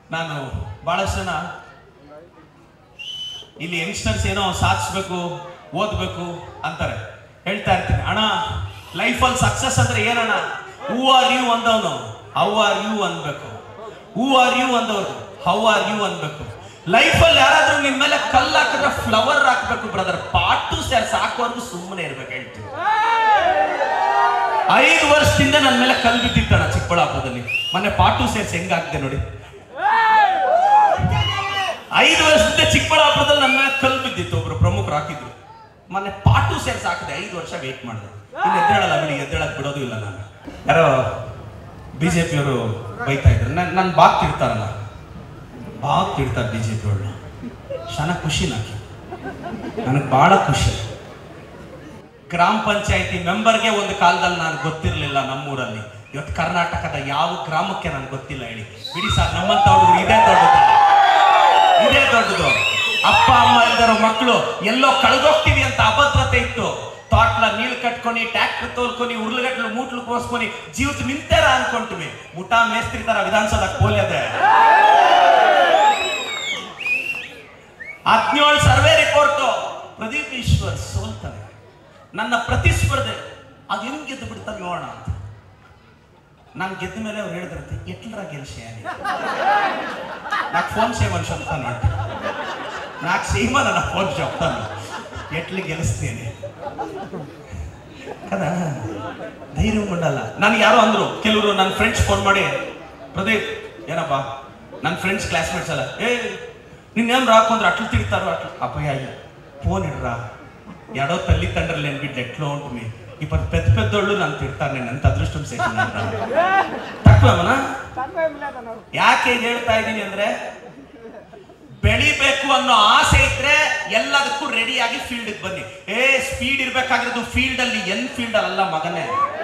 ನಾನು ಬಹಳಷ್ಟು ಜನ ಇಲ್ಲಿ ಯಂಗ್ಸ್ಟರ್ಸ್ ಏನೋ ಸಾಧಿಸ್ಬೇಕು ಓದ್ಬೇಕು ಅಂತಾರೆ ಹೇಳ್ತಾ ಇರ್ತೀನಿ ಅಣ್ಣ ಲೈಫಲ್ಲಿ ಸಕ್ಸಸ್ ಅಂದ್ರೆ ಏನಣ್ಣ ಹೂ ಆರ್ ಯು ಅಂದವನು ಹೌ ಆರ್ ಯು ಅನ್ಬೇಕು ಹೂ ಆರ್ ಯು ಅಂದವರು ಹೌ ಆರ್ ಯು ಅನ್ಬೇಕು ಲೈಫಲ್ಲಿ ಯಾರಾದ್ರೂ ನಿನ್ ಮೇಲೆ ಕಲ್ಲು ಹಾಕಿದ್ರೆ ಫ್ಲವರ್ ಹಾಕ್ಬೇಕು ಬ್ರದರ್ ಪಾಟು ಸೇರ್ ಸಾಕೋರ್ಗು ಸುಮ್ಮನೆ ಇರ್ಬೇಕು ಹೇಳ್ತೀನಿ ಐದು ವರ್ಷದಿಂದ ನನ್ನ ಮೇಲೆ ಕಲ್ಲು ಬಿದ್ದಿತ್ತಣ್ಣ ಚಿಕ್ಕಬಳ್ಳಾಪುರದಲ್ಲಿ ಮೊನ್ನೆ ಪಾಟು ಸೇರ್ಸಿ ಹೆಂಗಾಗ್ದೆ ನೋಡಿ ಐದು ವರ್ಷದಿಂದ ಚಿಕ್ಕಬಳ್ಳಾಪುರದಲ್ಲಿ ನನ್ನ ಮೇಲೆ ಕಲ್ಲು ಬಿದ್ದಿತ್ತು ಒಬ್ರು ಪ್ರಮುಖರು ಹಾಕಿದ್ರು ಮೊನ್ನೆ ಪಾಟು ಸೇರ್ಸ್ ಹಾಕಿದೆ ಐದು ವರ್ಷ ವೇಟ್ ಮಾಡಿದೆ ಇನ್ನು ಎದ್ದೇಳಲ್ಲ ಬಿಡಿ ಎದ್ದೇಳಕ್ ಬಿಡೋದು ಇಲ್ಲ ನಾನು ಯಾರೋ ಬಿಜೆಪಿಯವರು ಬೈತಾ ಇದ್ರು ನನ್ನ ನನ್ನ ಬಾಗ್ ತಿಡ್ತಾರಲ್ಲ ಬಾಗ್ ತಿಡ್ತಾರೆ ಬಿಜೆಪಿ ಅವ್ರನ್ನ ಶನ ಖುಷಿ ನಾಕಿ ನನಗೆ ಬಹಳ ಖುಷಿ ಗ್ರಾಮ ಪಂಚಾಯತಿ ಮೆಂಬರ್ಗೆ ಒಂದು ಕಾಲದಲ್ಲಿ ನಾನು ಗೊತ್ತಿರಲಿಲ್ಲ ನಮ್ಮೂರಲ್ಲಿ ಇವತ್ತು ಕರ್ನಾಟಕದ ಯಾವ ಗ್ರಾಮಕ್ಕೆ ನನಗೆ ಗೊತ್ತಿಲ್ಲ ಹೇಳಿ ಬಿಡಿ ಸರ್ ನಮ್ಮಂತ ಹುಡುಗರು ಇದೇ ದೊಡ್ಡದು ಇದೇ ದೊಡ್ಡದು ಅಪ್ಪ ಅಮ್ಮ ಇಲ್ದಿರೋ ಮಕ್ಕಳು ಎಲ್ಲೋ ಕಳೆದೋಗ್ತೀವಿ ಅಂತ ಅಭದ್ರತೆ ಇತ್ತು ತೋಟ್ಲ ನೀಳ್ ಕಟ್కొని ಟ್ಯಾಕ್ಟರ್ ತೋಲ್కొని ಉರುಳುಗಟ್ಲು ಮೂಟ್ಲು ಕೋಸ್కొని ಜೀವತ್ ನಿಂತಾರ ಅನ್ಕೊಂತೀವಿ ಮುಠಾ ಮೇಸ್ತ್ರಿ ತರ ವಿಧಾನಸೌಧಕ್ಕೆ ಪೋಲಿಯದೆ ಹದಿನೇಳು ಸರ್ವೆ ರಿಪೋರ್ಟ್ ಪ್ರದೀಪ್ ಈಶ್ವರ್ ಸೋಲ್ತಾನೆ ನನ್ನ ಪ್ರತಿಸ್ಪರ್ಧೆ ಅದು ಹೆಂಗ್ ಗೆದ್ದು ಬಿಡ್ತಾನೆ ನೋಡೋಣ ಅಂತ ನಾನು ಗೆದ್ದ ಮೇಲೆ ಅವ್ರು ಹೇಳಿದ್ರಂತೆ ಎಟ್ಲರ ಗೆಲ್ಸೆ నాకు ఫోన్ చేయమని చెప్తాను అంటే నాకు చేయమని నా ఫోన్ చెప్తాను ఎట్లు గెలిస్తేనే కదా ಧೈರ್ಯ ఉండాల ನನಗೆ ಯಾರೋ ಅಂದ್ರು ಕೆಲವರು ನನ್ನ ಫ್ರೆಂಡ್ಸ್ ಫೋನ್ ಮಾಡಿ ಪ್ರದೀಪ್ ಏನಪ್ಪ ನನ್ನ ಫ್ರೆಂಡ್ಸ್ ಕ್ಲಾಸ್ಮೇಟ್ಸ್ ಅಲ್ಲ ಏ ನಿನ್ನೇನು ರಾಕೊಂಡ್ರೆ ಅಟ್ಲು ತಿಡ್ತಾರೋ ಅಟ್ಲು ಅಪ್ಪಯ್ಯ ಫೋನ್ ಇಡ್ರಾ ఎడో తల్లి తండ్రులు లేని బిడ్డ ఎట్లా ఉంటుంది ఇప్పుడు పెద్ద పెద్దోళ్ళు నన్ను తిడతారు నేను ఎంత అదృష్టం చేసిన తక్కువేమన్నా ಯಾಕೆ ಇದ್ ಹೇಳ್ತಾ ಇದ್ದೀನಿ ಅಂದ್ರೆ ಬೆಳಿಬೇಕು ಅನ್ನೋ ಆಸೆ ಇದ್ರೆ ಎಲ್ಲದಕ್ಕೂ ರೆಡಿಯಾಗಿ ಫೀಲ್ಡ್ ಬನ್ನಿ ಏ ಸ್ಪೀಡ್ ಇರ್ಬೇಕಾಗಿರೋದು ಫೀಲ್ಡ್ ಅಲ್ಲಿ ಎನ್ ಫೀಲ್ಡ್ ಅಲ್ಲ ಮಗನೇ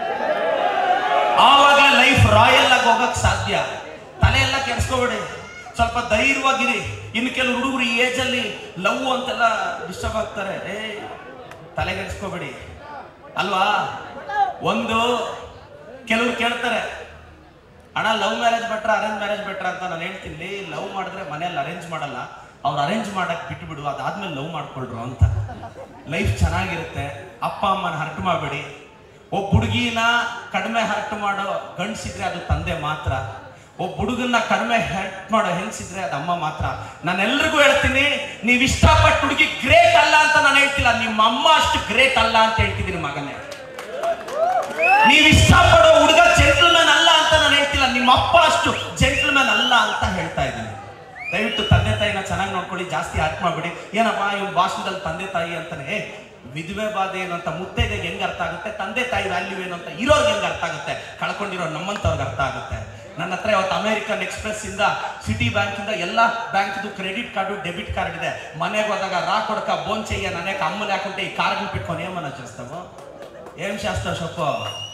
ಆವಾಗಲೇ ಲೈಫ್ ರಾಯಲ್ ಆಗಿ ಹೋಗಕ್ ಸಾಧ್ಯ ತಲೆ ಎಲ್ಲ ಕೆಡ್ಸ್ಕೋಬೇಡಿ ಸ್ವಲ್ಪ ಧೈರ್ಯವಾಗಿರಿ ಇನ್ನು ಕೆಲವು ಹುಡುಗರು ಈ ಏಜ್ ಅಲ್ಲಿ ಲವ್ ಅಂತೆಲ್ಲ ಡಿಸ್ಟರ್ಬ್ ಆಗ್ತಾರೆ ಏ ತಲೆ ಕೆಡ್ಸ್ಕೋಬೇಡಿ ಅಲ್ವಾ ಒಂದು ಕೆಲವ್ರು ಕೇಳ್ತಾರೆ ಅಣ್ಣ ಲವ್ ಮ್ಯಾರೇಜ್ ಬೆಟ್ರ ಅರೇಂಜ್ ಮ್ಯಾರೇಜ್ ಬೆಟ್ರ ಅಂತ ನಾನು ಹೇಳ್ತೀನಿ ಲವ್ ಮಾಡಿದ್ರೆ ಮನೆಯಲ್ಲಿ ಅರೇಂಜ್ ಮಾಡಲ್ಲ ಅವ್ರು ಅರೇಂಜ್ ಮಾಡಕ್ ಬಿಟ್ಬಿಡು ಅದಾದ್ಮೇಲೆ ಲವ್ ಮಾಡ್ಕೊಳ್ರು ಅಂತ ಲೈಫ್ ಚೆನ್ನಾಗಿರುತ್ತೆ ಅಪ್ಪ ಅಮ್ಮನ ಹರ್ಟ್ ಮಾಡಬೇಡಿ ಒಬ್ಬ ಹುಡುಗಿನ ಕಡಿಮೆ ಹರ್ಟ್ ಮಾಡೋ ಗಂಡ್ಸಿದ್ರೆ ಅದು ತಂದೆ ಮಾತ್ರ ಒಬ್ಬ ಹುಡುಗನ್ನ ಕಡಿಮೆ ಹರ್ಟ್ ಮಾಡೋ ಹೆಂಗ್ಸಿದ್ರೆ ಅದು ಅಮ್ಮ ಮಾತ್ರ ನಾನು ಎಲ್ರಿಗೂ ಹೇಳ್ತೀನಿ ನೀವು ಇಷ್ಟಪಟ್ಟು ಹುಡುಗಿ ಗ್ರೇಟ್ ಅಲ್ಲ ಅಂತ ನಾನು ಹೇಳ್ತಿಲ್ಲ ನಿಮ್ಮ ಅಮ್ಮ ಅಷ್ಟು ಗ್ರೇಟ್ ಅಲ್ಲ ಅಂತ ಹೇಳ್ತಿದ್ದೀನಿ ಮಗನೇ ನೀವು ಇಷ್ಟಪಡೋ ಹುಡುಗ ಜೆಂಟ್ಲ್ಮನ್ ಅಲ್ಲ ಅಂತ ನಾನು ಹೇಳ್ತಿಲ್ಲ ನಿಮ್ಮ ಅಪ್ಪ ಅಷ್ಟು ಜೆಂಟ್ಲ್ಮನ್ ಅಲ್ಲ ಅಂತ ಹೇಳ್ತಾ ಇದ್ದೀನಿ ದಯವಿಟ್ಟು ತಂದೆ ತಾಯಿನ ಚೆನ್ನಾಗಿ ನೋಡ್ಕೊಳ್ಳಿ ಜಾಸ್ತಿ ಹರ್ಟ್ ಮಾಡ್ಬಿಡಿ ಏನಪ್ಪ ಇವ್ ಭಾಷಣದಲ್ಲಿ ತಂದೆ ತಾಯಿ ಅಂತಾನೆ ಏ, ವಿಧವೆ ಬಾಧೆ ಏನು ಅಂತ ಮುತ್ತೈದೆಗೆ ಹೆಂಗ್ ಅರ್ಥ ಆಗುತ್ತೆ ತಂದೆ ತಾಯಿ ವ್ಯಾಲ್ಯೂ ಏನು ಅಂತ ಇರೋರ್ಗೆ ಹೆಂಗ್ ಅರ್ಥ ಆಗುತ್ತೆ ಕಳ್ಕೊಂಡಿರೋ ನಮ್ಮಂತವ್ರಿಗೆ ಅರ್ಥ ಆಗುತ್ತೆ ನನ್ನ ಹತ್ರ ಇವತ್ತು ಅಮೆರಿಕನ್ ಎಕ್ಸ್ಪ್ರೆಸ್ ಇಂದ ಸಿಟಿ ಬ್ಯಾಂಕ್ ಇಂದ ಎಲ್ಲ ಬ್ಯಾಂಕ್ದು ಕ್ರೆಡಿಟ್ ಕಾರ್ಡು ಡೆಬಿಟ್ ಕಾರ್ಡ್ ಇದೆ ಮನೆಗೆ ಹೋದಾಗ ರಾ ಕೊಡಕ ಬೋನ್ ಚೆಯ್ಯ ನನಗೆ ಅಮ್ಮನ ಹಾಕೊಂಡೆ ಈ ಕಾರ್ಗಳು ಬಿಟ್ಕೊಂಡು ಏಮನ చేస్తావు ఏం చేస్తావు చెప్పు